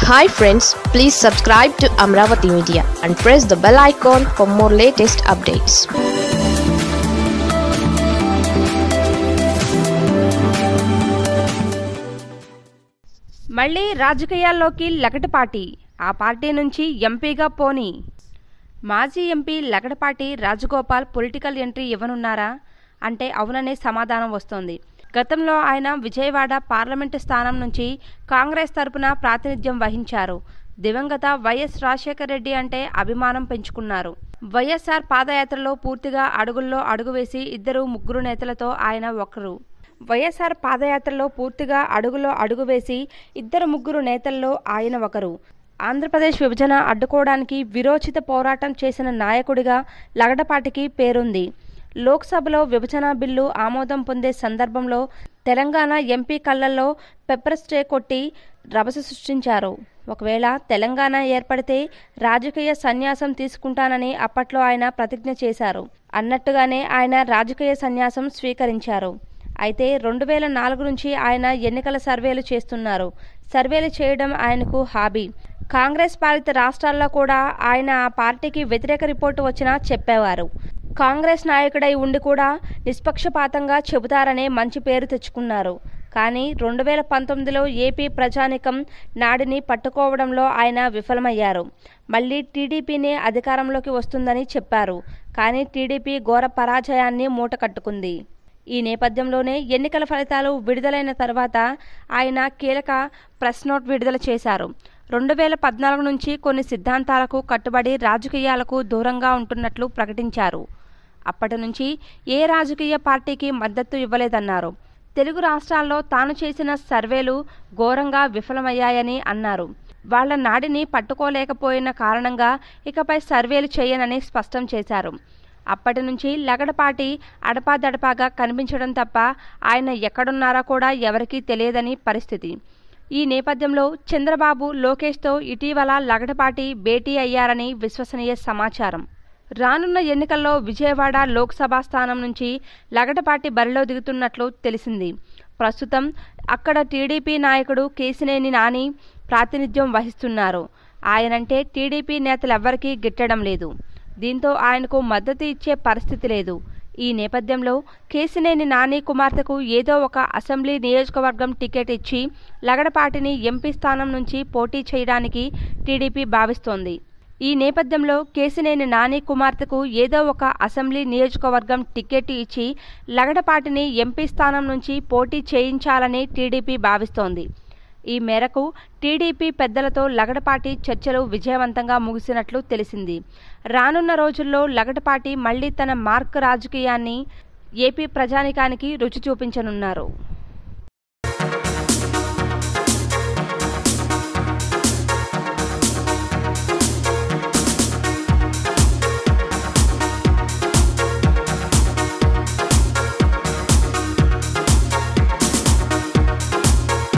hi friends please subscribe to Amaravati media and press the bell icon for more latest updates మళ్ళీ రాజకీయాల్లోకి లగడపాటి ఆ party నుంచి ఎంపీగా పోని మాజీ MP Lagadapati Rajagopal political entry ఇవ్వనున్నారా అంటే అవుననే సమాధానం వస్తోంది గతంలో ఆయన విజయవాడ పార్లమెంటు స్థానం నుంచి కాంగ్రెస్ తరపున ప్రాతినిధ్యం వహించారు దివంగత వైఎస్ రాజశేఖర రెడ్డి అంటే అభిమానం పెంచుకున్నారు వైఎస్ఆర్ పాదయాత్రలో పూర్తిగా అడుగుల్లో అడుగు వేసి ఇద్దరు ముగ్గురు నేతలతో ఆయన ఒకరు వైఎస్ఆర్ పాదయాత్రలో పూర్తిగా అడుగులో అడుగు వేసి ఇద్దరు ముగ్గురు నేతల్లో ఆయన ఒకరు ఆంధ్రప్రదేశ్ విభజన అడ్డుకోవడానికి విరోచిత పోరాటం చేసిన నాయకుడిగా లగడపాటికి పేరుంది లోక్సభలో విభజన బిల్లు ఆమోదం పొందే సందర్భంలో తెలంగాణ ఎంపీ కళ్ళల్లో పెప్పర్ స్ప్రే కొట్టి రభస సృష్టించారు ఒకవేళ తెలంగాణ ఏర్పడితే రాజకీయ సన్యాసం తీసుకుంటానని అప్పట్లో ఆయన ప్రతిజ్ఞ చేశారు అన్నట్టుగానే ఆయన రాజకీయ సన్యాసం స్వీకరించారు అయితే రెండు వేల నాలుగు నుంచి ఆయన ఎన్నికల సర్వేలు చేస్తున్నారు సర్వేలు చేయడం ఆయనకు హాబీ కాంగ్రెస్ పాలిత రాష్ట్రాల్లో కూడా ఆయన ఆ పార్టీకి వ్యతిరేక రిపోర్టు వచ్చినా చెప్పేవారు కాంగ్రెస్ నాయకుడై ఉండి కూడా నిష్పక్షపాతంగా చెబుతారనే మంచి పేరు తెచ్చుకున్నారు కానీ రెండు వేల పంతొమ్మిదిలో ఏపీ ప్రజానికం నాడిని పట్టుకోవడంలో ఆయన విఫలమయ్యారు మళ్ళీ టీడీపీనే అధికారంలోకి వస్తుందని చెప్పారు కానీ టీడీపీ ఘోర పరాజయాన్ని మూటకట్టుకుంది ఈ నేపథ్యంలోనే ఎన్నికల ఫలితాలు విడుదలైన తర్వాత ఆయన కీలక ప్రెస్ నోట్ విడుదల చేశారు రెండు వేల పద్నాలుగు నుంచి కొన్ని సిద్ధాంతాలకు కట్టుబడి రాజకీయాలకు దూరంగా ఉంటున్నట్లు ప్రకటించారు అప్పటి నుంచి ఏ రాజకీయ పార్టీకి మద్దతు ఇవ్వలేదన్నారు తెలుగు రాష్ట్రాల్లో తాను చేసిన సర్వేలు ఘోరంగా విఫలమయ్యాయని అన్నారు వాళ్ల నాడిని పట్టుకోలేకపోయిన కారణంగా ఇకపై సర్వేలు చేయనని స్పష్టం చేశారు అప్పటి నుంచి లగడపాటి అడపాదడపాగా కనిపించడం తప్ప ఆయన ఎక్కడున్నారో కూడా ఎవరికీ తెలియదని పరిస్థితి ఈ నేపథ్యంలో చంద్రబాబు లోకేష్తో ఇటీవల లగడపాటి భేటీ అయ్యారని విశ్వసనీయ సమాచారం రానున్న ఎన్నికల్లో విజయవాడ లోక్సభ స్థానం నుంచి లగడపాటి బరిలో దిగుతున్నట్లు తెలిసింది ప్రస్తుతం అక్కడ టీడీపీ నాయకుడు కేసినేని నాని ప్రాతినిధ్యం వహిస్తున్నారు ఆయనంటే టీడీపీ నేతలెవ్వరికీ గిట్టడం లేదు దీంతో ఆయనకు మద్దతు ఇచ్చే పరిస్థితి లేదు ఈ నేపథ్యంలో కేసినేని నాని కుమార్తెకు ఏదో ఒక అసెంబ్లీ నియోజకవర్గం టికెట్ ఇచ్చి లగడపాటిని ఎంపీ స్థానం నుంచి పోటీ చేయడానికి టీడీపీ భావిస్తోంది ఈ నేపథ్యంలో కేసినేని నాని కుమార్తెకు ఏదో ఒక అసెంబ్లీ నియోజకవర్గం టికెట్ ఇచ్చి లగడపాటిని ఎంపీ స్థానం నుంచి పోటీ చేయించాలని టీడీపీ భావిస్తోంది ఈ మేరకు టీడీపీ పెద్దలతో లగడపాటి చర్చలు విజయవంతంగా ముగిసినట్లు తెలిసింది రానున్న రోజుల్లో లగడపాటి మళ్లీ తన మార్క్ రాజకీయాన్ని ఏపీ ప్రజానికానికి రుచి చూపించనున్నారు